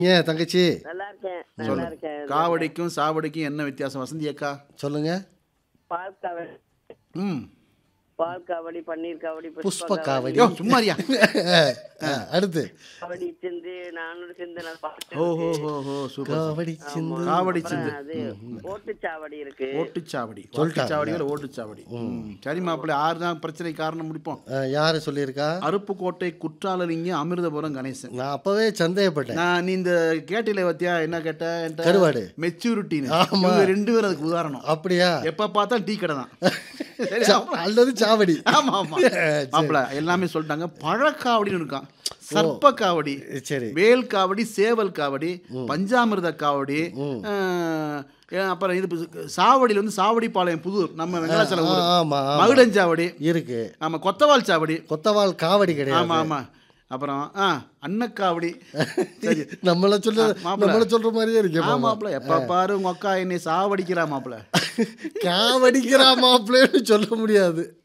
ஏன் தங்கச்சி நல்லா இருக்கேன் நல்லா இருக்கேன் காவடிக்கும் சாவடிக்கும் என்ன வித்தியாசம் வசந்தி அக்கா சொல்லுங்க பால் காவடி ம் பால் காவடி பன்னீர் காவடி புஷ்ப காவடி யோ சும்மாரியா ஆ, அடுத்து காவடி சிந்து நானூறு சிந்து நான் பாட்டு ஓ ஹோ ஹோ ஹோ சூப்பர் காவடி சிந்து காவடி அப்புறம் சிந்து அது ஓட்டுச்சாவடி இருக்கு ஓட்டுச்சாவடி ஓட்டுச்சாவடி இல்ல ஓட்டுச்சாவடி ம். சரி மாப்பிள்ளை ஆறு தான் பிரச்சனை காரணம் முடிப்போம் ஆ, யாரு சொல்லியிருக்கா அருப்புக்கோட்டை குற்றாலலிங்க அமிர்தபுரம் கணேசன் நான் அப்பவே சந்தேகப்பட்டேன் நான் நீ இந்த கேட்டில பத்தியா என்ன கேட்ட என்கிட்ட? கருவாடு. மெச்சூரிட்டின்னு ஆமா. இவங்க ரெண்டு பேரும் அதுக்கு உதாரணம் அப்படியா எப்ப பார்த்தா டீ கடை தான் சரி, சா- அல்லது சாவடி ஆமா ஆமா மாப்பிள எல்லாமே சொல்லிட்டாங்க பழக்காவடின்னு இருக்கான் சர்ப்ப காவடி சரி வேல் காவடி சேவல் காவடி பஞ்சாமிர்த காவடி அஹ், அப்புறம் இது பு- சாவடியில வந்து சாவடி பாளையம் புதூர் நம்ம வெங்கடாச்சலம் ஊர். ஆ, ஆமா, ஆமா. மகுடஞ்சாவடி இருக்கு நம்ம கொத்தவால் சாவடி கொத்தவால் காவடி ஆமா கிடையாது ஆமா அப்புறம் ஆ அன்னக்காவடி சரி நம்மள சொல்ல மாப்பிள. நம்மள சொல்ற மாதிரியே இருக்கு மாமா. ஆமாப்ல எப்ப பாரு உங்க அக்கா என்னை சாவடிக்கிறா மாப்பிள காவடிக்கிறா மாப்பிள்ளைன்னு சொல்ல முடியாது